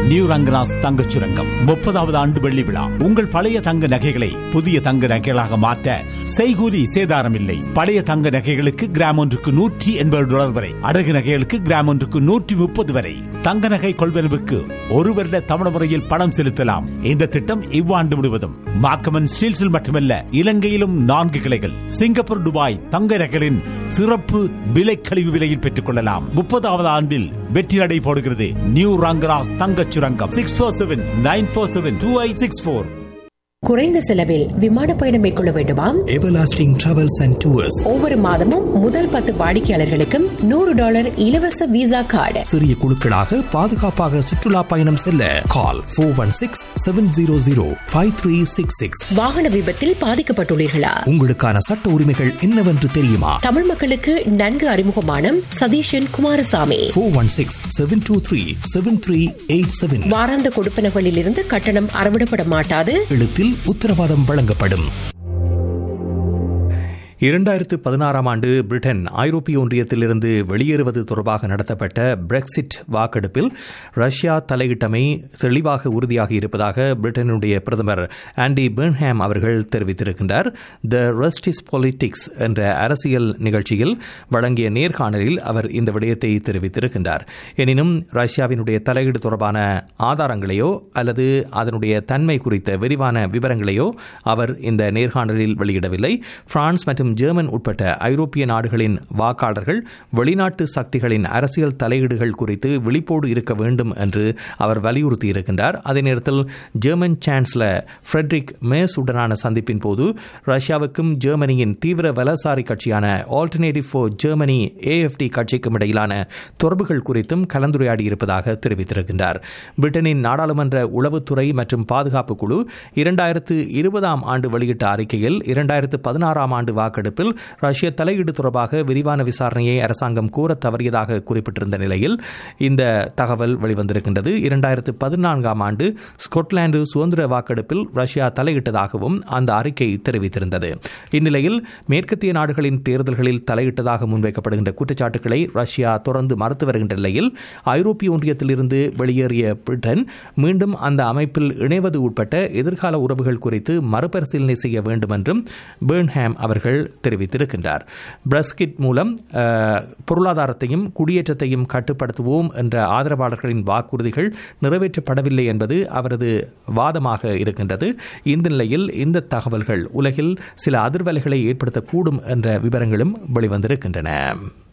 new Rangaras தங்கச் சுரங்கம் முப்பதாவது ஆண்டு வெள்ளி விழா உங்கள் பழைய தங்க நகைகளை புதிய தங்க நகைகளாக மாற்ற செய்கூலி சேதாரம் இல்லை பழைய தங்க நகைகளுக்கு கிராம் ஒன்றுக்கு நூற்றி எண்பது டாலர் வரை அடகு நகைகளுக்கு கிராம் ஒன்றுக்கு நூற்றி முப்பது வரை தங்க நகை கொள்வனவுக்கு ஒரு வருட தமிழ் முறையில் பணம் செலுத்தலாம் இந்த திட்டம் இவ்வாண்டு முழுவதும் மாக்கமன் ஸ்டீல்ஸில் மட்டுமல்ல இலங்கையிலும் நான்கு கிளைகள் சிங்கப்பூர் துபாய் தங்க நகைகளின் சிறப்பு விலை கழிவு விலையில் பெற்றுக் கொள்ளலாம் முப்பதாவது ஆண்டில் வெற்றி நடை போடுகிறது நியூ ரங்கராஸ் தங்கச் சுரங்கம் six four seven nine four seven two eight six four குறைந்த செலவில் விமான பயணம் மேற்கொள்ள வேண்டுமா Everlasting Travels and Tours ஒவ்வொரு மாதமும் முதல் பத்து வாடிக்கையாளர்களுக்கும் நூறு டாலர் இலவச விசா கார்டு சிறிய குழுக்களாக பாதுகாப்பாக சுற்றுலா பயணம் செல்ல call four one six seven zero zero five three six six வாகன விபத்தில் பாதிக்கப்பட்டுள்ளீர்களா உங்களுக்கான சட்ட உரிமைகள் என்னவென்று தெரியுமா தமிழ் மக்களுக்கு நன்கு அறிமுகமான Satheeshan Kumarasamy four one six seven two three seven three eight seven வாராந்த கொடுப்பனகளில் இருந்து கட்டணம் அறவிடப்பட மாட்டாது எழுத்தில் உத்தரவாதம் வழங்கப்படும் இரண்டாயிரத்து பதினாறாம் ஆண்டு பிரிட்டன் ஐரோப்பிய ஒன்றியத்திலிருந்து வெளியேறுவது தொடர்பாக நடத்தப்பட்ட பிரெக்சிட் வாக்கெடுப்பில் ரஷ்யா தலையிட்டமை தெளிவாக உறுதியாகி இருப்பதாக பிரிட்டனுடைய பிரதமர் ஆண்டி பெர்ன்ஹாம் அவர்கள் தெரிவித்திருக்கின்றார் த ரெஸ்ட் இஸ் பொலிட்டிக்ஸ் என்ற அரசியல் நிகழ்ச்சியில் வழங்கிய நேர்காணலில் அவர் இந்த விடயத்தை தெரிவித்திருக்கின்றார் எனினும் ரஷ்யாவினுடைய தலையீடு தொடர்பான ஆதாரங்களையோ அல்லது அதனுடைய தன்மை குறித்த விரிவான விவரங்களையோ அவர் இந்த நேர்காணலில் வெளியிடவில்லை பிரான்ஸ் மற்றும் ஜெர்மன் உட்பட்ட ஐரோப்பிய நாடுகளின் வாக்காளர்கள் வெளிநாட்டு சக்திகளின் அரசியல் தலையீடுகள் குறித்து விழிப்போடு இருக்க வேண்டும் என்று அவர் வலியுறுத்தியிருக்கின்றார் அதே நேரத்தில் ஜெர்மன் சான்சலர் ஃப்ரெட்ரிக் மேஸ் உடனான சந்திப்பின் போது ரஷ்யாவுக்கும் ஜெர்மனியின் தீவிர வலசாரி கட்சியான ஆல்டர்னேட்டிவ் ஃபார் ஜெர்மனி ஏஎஃப்டி கட்சிக்கும் இடையிலான தொடர்புகள் குறித்தும் கலந்துரையாடி இருப்பதாக தெரிவித்திருக்கின்றார் பிரிட்டனின் நாடாளுமன்ற உளவுத்துறை மற்றும் பாதுகாப்பு குழு இரண்டாயிரத்து இருபதாம் ஆண்டு வெளியிட்ட அறிக்கையில் இரண்டாயிரத்து பதினாறாம் ஆண்டு வாக்கெடுப்பில் ரஷ்ய தலையீடு தொடர்பாக விரிவான விசாரணையை அரசாங்கம் கூற தவறியதாக குறிப்பிட்டிருந்த நிலையில் இந்த தகவல் வெளிவந்திருக்கின்றது இரண்டாயிரத்து பதினான்காம் ஆண்டு ஸ்கொட்லாந்து சுதந்திர வாக்கெடுப்பில் ரஷ்யா தலையிட்டதாகவும் அந்த அறிக்கை தெரிவித்திருந்தது இந்நிலையில் மேற்கத்திய நாடுகளின் தேர்தல்களில் தலையிட்டதாக முன்வைக்கப்படுகின்ற குற்றச்சாட்டுகளை ரஷ்யா தொடர்ந்து மறுத்து வருகின்ற நிலையில் ஐரோப்பிய ஒன்றியத்திலிருந்து வெளியேறிய பிரிட்டன் மீண்டும் அந்த அமைப்பில் இணைவது உட்பட்ட எதிர்கால உறவுகள் குறித்து மறுபரிசீலனை செய்ய வேண்டும் என்றும் பேர்ன்ஹாம் அவர்கள் தெரிவித்திருக்கின்றார் பிரஸ்கிட் மூலம் அஹ், பொருளாதாரத்தையும் குடியேற்றத்தையும் கட்டுப்படுத்துவோம் என்ற ஆதரவாளர்களின் வாக்குறுதிகள் நிறைவேற்றப்படவில்லை என்பது அவரது வாதமாக இருக்கின்றது இந்த நிலையில் இந்த தகவல்கள் உலகில் சில அதிர்வலைகளை ஏற்படுத்தக்கூடும் என்ற விவரங்களும் வெளிவந்திருக்கின்றன